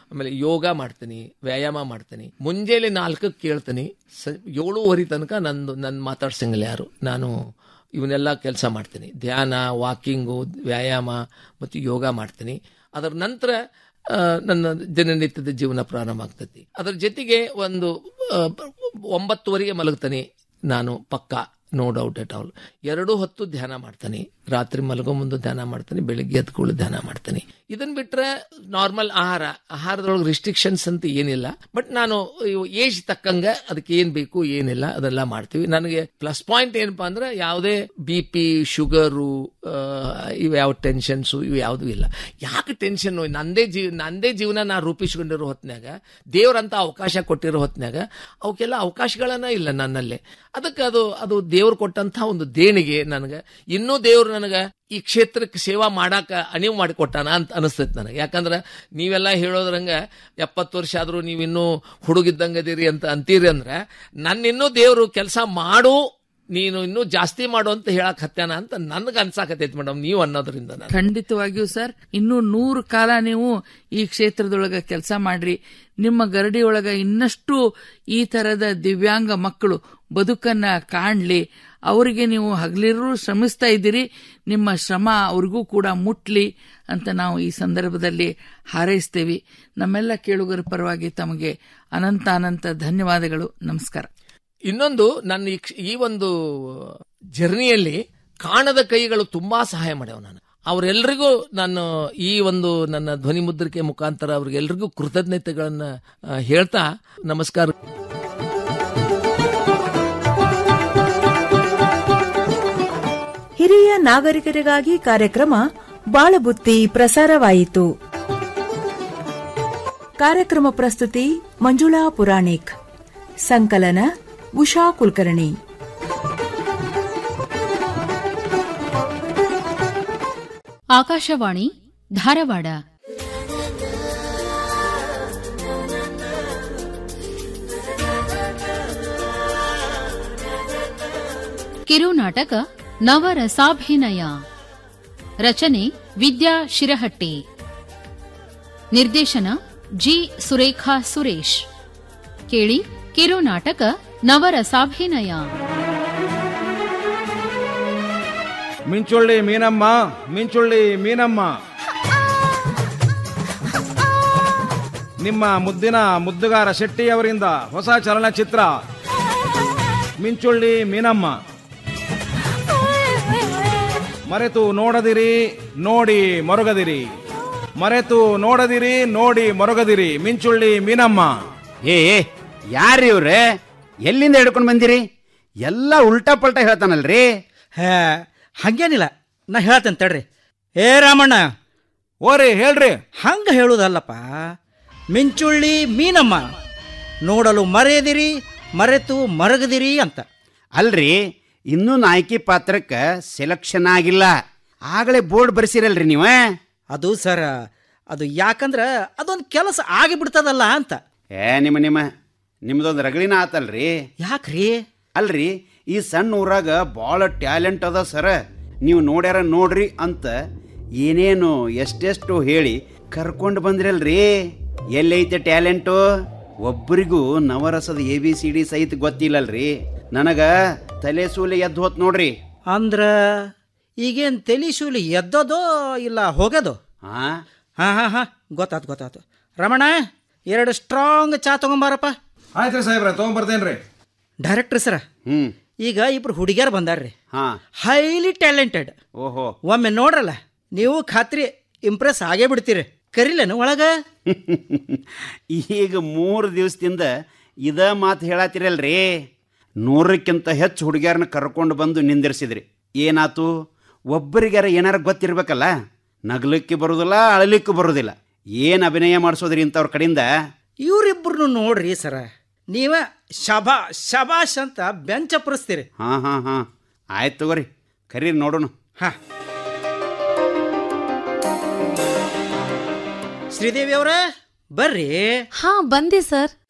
ಆಮೇಲೆ ಯೋಗ ಮಾಡ್ತೀನಿ ವ್ಯಾಯಾಮ ಮಾಡ್ತೀನಿ ಮುಂಜಾನೆ ನಾಲ್ಕಕ್ಕೆ ಕೇಳ್ತೀನಿ ಸ ಏಳುವರೆ ತನಕ ನಂದು ನನ್ನ ಮಾತಾಡ್ಸಂಗಿಲ್ಲ ಯಾರು ನಾನು ಇವನ್ನೆಲ್ಲ ಕೆಲಸ ಮಾಡ್ತೀನಿ ಧ್ಯಾನ ವಾಕಿಂಗು ವ್ಯಾಯಾಮ ಮತ್ತು ಯೋಗ ಮಾಡ್ತೀನಿ ಅದರ ನಂತರ ಆ, ನನ್ನ ದಿನನಿತ್ಯದ ಜೀವನ ಪ್ರಾರಂಭ ಆಗ್ತೈತಿ ಅದರ ಜೊತೆಗೆ ಒಂದು ಆ, ಒಂಬತ್ತುವರೆಗೆ ಮಲಗ್ತೀನಿ ನಾನು ಪಕ್ಕಾ ನೋ ಡೌಟ್ ಎಟ್ ಆಲ್ ಎರಡು ಹೊತ್ತು ಧ್ಯಾನ ಮಾಡ್ತೀನಿ ರಾತ್ರಿ ಮಲಗೋ ಮುಂದೆ ಧ್ಯಾನ ಮಾಡ್ತೀನಿ ಬೆಳಿಗ್ಗೆ ಎದ್ಕೊಳ್ಳಿ ಧ್ಯಾನ ಮಾಡ್ತೀನಿ ಇದನ್ನ ಬಿಟ್ರೆ ನಾರ್ಮಲ್ ಆಹಾರ ಆಹಾರದೊಳಗೆ ರಿಸ್ಟ್ರಿಕ್ಷನ್ಸ್ ಅಂತ ಏನಿಲ್ಲ ಬಟ್ ನಾನು ಏಜ್ ತಕ್ಕಂಗೆ ಅದಕ್ಕೆ ಏನ್ ಬೇಕು ಏನಿಲ್ಲ ಅದೆಲ್ಲ ಮಾಡ್ತೀವಿ ನನಗೆ ಪ್ಲಸ್ ಪಾಯಿಂಟ್ ಏನಪ್ಪಾ ಅಂದ್ರೆ ಯಾವುದೇ ಬಿ ಪಿ ಶುಗರು ಇವು ಯಾವ ಟೆನ್ಷನ್ಸು ಇವು ಯಾವುದೂ ಇಲ್ಲ ಯಾಕೆ ಟೆನ್ಷನ್ ನಂದೇ ಜೀವ ನಂದೇ ಜೀವನ ನಾ ರೂಪಿಸ್ಕೊಂಡಿರೋ ಹೊತ್ನ್ಯಾಗ ದೇವ್ರಂತ ಅವಕಾಶ ಕೊಟ್ಟಿರೋ ಹೊತ್ನ್ಯಾಗ ಅವಕ್ಕೆಲ್ಲ ಅವಕಾಶಗಳನ್ನ ಇಲ್ಲ ನನ್ನಲ್ಲಿ ಅದಕ್ಕೆ ಅದು ಅದು ದೇವ್ರು ಕೊಟ್ಟಂತ ಒಂದು ದೇಣಿಗೆ ನನಗೆ ಇನ್ನೂ ದೇವ್ರು ನನಗೆ ಈ ಕ್ಷೇತ್ರಕ್ಕೆ ಸೇವಾ ಮಾಡಾಕ ಅಣಿವು ಮಾಡಿಕೊಟ್ಟಾನ ಅಂತ ಅನಿಸ್ತೈತೆ ನನಗೆ ಯಾಕಂದ್ರೆ ನೀವೆಲ್ಲ ಹೇಳೋದ್ರಂಗ ಎಪ್ಪತ್ತು ವರ್ಷ ಆದ್ರೂ ನೀವಿನ್ನೂ ಹುಡುಗಿದ್ದಂಗದಿರಿ ಅಂತ ಅಂತೀರಿ ಅಂದ್ರೆ ನನ್ನಿನ್ನೂ ದೇವ್ರು ಕೆಲಸ ಮಾಡು ನೀನು ಇನ್ನೂ ಜಾಸ್ತಿ ಮಾಡು ಅಂತ ಹೇಳಕ್ ಹತ್ಯಾನ ಅಂತ ನನ್ಗೆ ಅನ್ಸಾಕತೈತಿ ಮೇಡಮ್ ನೀವು ಅನ್ನೋದ್ರಿಂದ ನಾನು ಖಂಡಿತವಾಗಿಯೂ ಸರ್ ಇನ್ನು ನೂರು ಕಾಲ ನೀವು ಈ ಕ್ಷೇತ್ರದೊಳಗ ಕೆಲಸ ಮಾಡ್ರಿ ನಿಮ್ಮ ಗರಡಿ ಒಳಗ ಇನ್ನಷ್ಟು ಈ ತರದ ದಿವ್ಯಾಂಗ ಮಕ್ಕಳು ಬದುಕನ್ನ ಕಾಣ್ಲಿ ಅವರಿಗೆ ನೀವು ಹಗಲಿರೂ ಶ್ರಮಿಸ್ತಾ ಇದ್ದೀರಿ ನಿಮ್ಮ ಶ್ರಮ ಅವ್ರಿಗೂ ಕೂಡ ಮುಟ್ಲಿ ಅಂತ ನಾವು ಈ ಸಂದರ್ಭದಲ್ಲಿ ಹಾರೈಸ್ತೇವೆ ನಮ್ಮೆಲ್ಲ ಕೇಳುಗರ ಪರವಾಗಿ ತಮಗೆ ಅನಂತ ಅನಂತ ಧನ್ಯವಾದಗಳು ನಮಸ್ಕಾರ ಇನ್ನೊಂದು ನನ್ನ ಈ ಕ್ಷ- ಈ ಒಂದು ಜರ್ನಿಯಲ್ಲಿ ಕಾಣದ ಕೈಗಳು ತುಂಬಾ ಸಹಾಯ ಮಾಡ್ಯಾವ ನಾನು ಅವರೆಲ್ಲರಿಗೂ ನಾನು ಈ ಒಂದು ನನ್ನ ಧ್ವನಿ ಮುದ್ರಿಕೆ ಮುಖಾಂತರ ಅವ್ರಿಗೆಲ್ರಿಗೂ ಕೃತಜ್ಞತೆಗಳನ್ನ ಆ, ಹೇಳ್ತಾ ನಮಸ್ಕಾರ ಹಿರಿಯ ನಾಗರಿಕರಿಗಾಗಿ ಕಾರ್ಯಕ್ರಮ ಬಾಳಬುತ್ತಿ ಪ್ರಸಾರವಾಯಿತು ಕಾರ್ಯಕ್ರಮ ಪ್ರಸ್ತುತಿ ಮಂಜುಳಾ ಪುರಾಣಿಕ್ ಸಂಕಲನ ಉಷಾ ಕುಲಕರ್ಣಿ ಆಕಾಶವಾಣಿ ಧಾರವಾಡ ಕಿರುನಾಟಕ ನವರಸಾಭಿನಯ ರಚನೆ ವಿದ್ಯಾ ಶಿರಹಟ್ಟಿ ನಿರ್ದೇಶನ ಜಿ ಸುರೇಖಾ ಸುರೇಶ್ ಕೇಳಿ ಕಿರುನಾಟಕ ನವರಸಾಭಿನಯ ಮಿಂಚುಳ್ಳಿ ಮೀನಮ್ಮ ಮಿಂಚುಳ್ಳಿ ಮೀನಮ್ಮ ನಿಮ್ಮ ಮುದ್ದಿನ ಮುದ್ದುಗಾರ ಶೆಟ್ಟಿ ಅವರಿಂದ ಹೊಸ ಚಲನಚಿತ್ರ ಮಿಂಚುಳ್ಳಿ ಮೀನಮ್ಮ ಮರೆತು ನೋಡದಿರಿ ನೋಡಿ ಮೊರಗದಿರಿ ಮರೆತು ನೋಡದಿರಿ ನೋಡಿ ಮೊರಗದಿರಿ ಮಿಂಚುಳ್ಳಿ ಮೀನಮ್ಮ ಏ ಯಾರ್ರಿ ಇವ್ರೆ ಎಲ್ಲಿಂದ ಹಿಡ್ಕೊಂಡು ಬಂದಿರಿ ಎಲ್ಲ ಉಲ್ಟಾ ಪಲ್ಟಾ ಹೇಳ್ತಾನಲ್ರಿ ಹೇ ಹಂಗೇನಿಲ್ಲ ನಾ ಹೇಳ್ತೇನೆ ತಡ್ರಿ ಏ ರಾಮಣ್ಣ ಓರಿ ಹೇಳ್ರಿ ಹಂಗ ಹೇಳುದಲ್ಲಪ್ಪ ಮಿಂಚುಳ್ಳಿ ಮೀನಮ್ಮ ನೋಡಲು ಮರೆಯದಿರಿ ಮರೆತು ಮರಗದಿರಿ ಅಂತ ಅಲ್ರಿ ಇನ್ನೂ ನಾಯಕಿ ಪಾತ್ರಕ್ಕೆ ಸೆಲೆಕ್ಷನ್ ಆಗಿಲ್ಲ ಆಗಲೇ ಬೋರ್ಡ್ ಬರ್ಸಿರಲ್ರಿ ನೀವು ಅದು ಸರ ಅದು ಯಾಕಂದ್ರ ಅದೊಂದು ಕೆಲಸ ಆಗಿಬಿಡ್ತದಲ್ಲ ಅಂತ ಏ ನಿಮ್ಮ ನಿಮ್ಮ ನಿಮ್ದೊಂದು ರಗಳಿನ ಆತಲ್ರಿ ಯಾಕ್ರಿ ಅಲ್ರಿ ಈ ಸಣ್ಣ ಊರಾಗ ಭಾಳ ಟ್ಯಾಲೆಂಟ್ ಅದ ಸರ ನೀವು ನೋಡ್ಯಾರ ನೋಡ್ರಿ ಅಂತ ಏನೇನು ಎಷ್ಟೆಷ್ಟು ಹೇಳಿ ಕರ್ಕೊಂಡು ಬಂದ್ರಲ್ರಿ ಎಲ್ಲೈತೆ ಟ್ಯಾಲೆಂಟು ಒಬ್ಬರಿಗೂ ನವರಸದ ಎ ಬಿ ಸಿ ಡಿ ಸಹಿತ ಗೊತ್ತಿಲ್ಲಲ್ರಿ ನನಗ ತಲೆ ಸೂಲೆ ಎದ್ದು ಹೋತ್ ನೋಡ್ರಿ ಅಂದ್ರ ಈಗೇನ್ ತೆಲಿಶೂಲಿ ಎದ್ದೋದೋ ಇಲ್ಲ ಹೋಗೋದು ಹಾ ಹಾ ಹಾ ಹಾ ಗೊತ್ತಾತು ಗೊತ್ತಾತು ರಮಣ ಎರಡು ಸ್ಟ್ರಾಂಗ್ ಚಾ ತಗೊಂಬಾರಪ್ಪ ಆಯ್ತ್ರಿ ಸಾಹೇಬ್ರ ತೊಗೊಂಬರ್ತೇನ್ರಿ ಡೈರೆಕ್ಟ್ರ್ ಸರ ಹ್ಮ್ ಈಗ ಇಬ್ರು ಹುಡುಗಿಯರು ಬಂದಾರ್ರಿ ಹಾ ಹೈಲಿ ಟ್ಯಾಲೆಂಟೆಡ್ ಓಹೋ ಒಮ್ಮೆ ನೋಡ್ರಲ್ಲ ನೀವು ಖಾತ್ರಿ ಇಂಪ್ರೆಸ್ ಆಗೇ ಬಿಡ್ತೀರಿ ಕರಿಲೇನು ಒಳಗ ಈಗ ಮೂರು ದಿವಸದಿಂದ ಇದ ಮಾತು ಹೇಳತ್ತಿರಲ್ರಿ ನೂರಕ್ಕಿಂತ ಹೆಚ್ಚು ಹುಡುಗಿಯರನ್ನ ಕರ್ಕೊಂಡು ಬಂದು ನಿಂದಿರ್ಸಿದ್ರಿ ಏನಾತು ಒಬ್ಬರಿಗಾರ ಏನಾರ ಗೊತ್ತಿರ್ಬೇಕಲ್ಲ ನಗ್ಲಿಕ್ಕೆ ಬರೋದಿಲ್ಲ ಅಳಲಿಕ್ಕೆ ಬರೋದಿಲ್ಲ ಏನು ಅಭಿನಯ ಮಾಡಿಸೋದ್ರಿ ಇಂಥವ್ರ ಕಡೆಯಿಂದ ಇವ್ರಿಬ್ರು ನೋಡ್ರಿ ಸರ ನೀವ ಶಬಾ ಶಬಾಷ್ ಅಂತ ಬೆಂಚ್ ಅಪ್ಪರಿಸ್ತೀರಿ ಹಾಂ ಹಾಂ ಹಾಂ ಆಯ್ತು ತಗೋರಿ ಕರೀರಿ ನೋಡೋಣ ಹಾ ಶ್ರೀದೇವಿ ಅವರ ಬರ್ರಿ ಹಾ ಬಂದೆ ಸರ್